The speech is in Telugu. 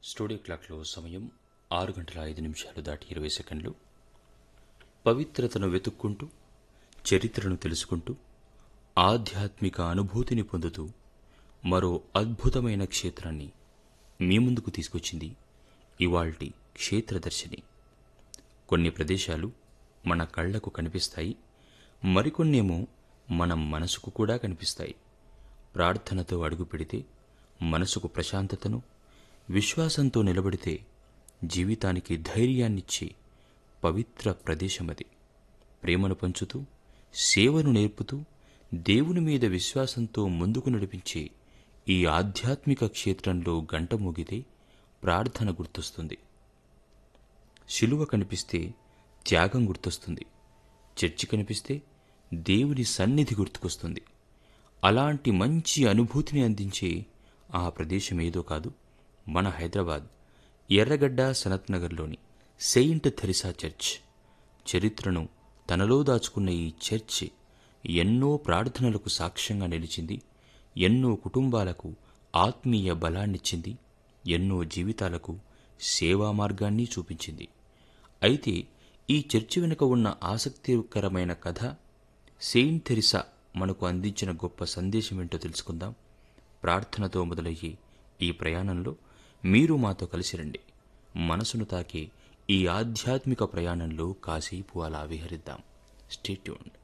స్టూడియో క్లాక్లో సమయం ఆరు గంటల ఐదు నిమిషాలు దాటి ఇరవై సెకండ్లు పవిత్రతను వెతుక్కుంటూ చరిత్రను తెలుసుకుంటూ ఆధ్యాత్మిక అనుభూతిని పొందుతూ మరో అద్భుతమైన క్షేత్రాన్ని మీ ముందుకు తీసుకొచ్చింది ఇవాల్టి క్షేత్రదర్శిని కొన్ని ప్రదేశాలు మన కళ్లకు కనిపిస్తాయి మరికొన్నేమో మన మనసుకు కూడా కనిపిస్తాయి ప్రార్థనతో అడుగు పెడితే మనసుకు ప్రశాంతతను విశ్వాసంతో నిలబడితే జీవితానికి ధైర్యాన్నిచ్చే పవిత్ర ప్రదేశమది ప్రేమను పంచుతూ సేవను నేర్పుతూ దేవుని మీద విశ్వాసంతో ముందుకు నడిపించే ఈ ఆధ్యాత్మిక క్షేత్రంలో గంట మోగితే ప్రార్థన గుర్తొస్తుంది శిలువ కనిపిస్తే త్యాగం గుర్తొస్తుంది చర్చి కనిపిస్తే దేవుని సన్నిధి గుర్తుకొస్తుంది అలాంటి మంచి అనుభూతిని అందించే ఆ ప్రదేశం ఏదో కాదు మన హైదరాబాద్ ఎర్రగడ్డ సనత్ నగర్లోని సెయింట్ థెరిసా చర్చ్ చరిత్రను తనలో దాచుకున్న ఈ చర్చ్ ఎన్నో ప్రార్థనలకు సాక్ష్యంగా నిలిచింది ఎన్నో కుటుంబాలకు ఆత్మీయ బలాన్నిచ్చింది ఎన్నో జీవితాలకు సేవా మార్గాన్ని చూపించింది అయితే ఈ చర్చి వెనుక ఉన్న ఆసక్తికరమైన కథ సెయింట్ థెరిసా మనకు అందించిన గొప్ప సందేశం ఏంటో తెలుసుకుందాం ప్రార్థనతో మొదలయ్యే ఈ ప్రయాణంలో మీరు మాతో కలిసి రండి మనసును తాకే ఈ ఆధ్యాత్మిక ప్రయాణంలో కాసేపు అలా విహరిద్దాం స్టేట్యూన్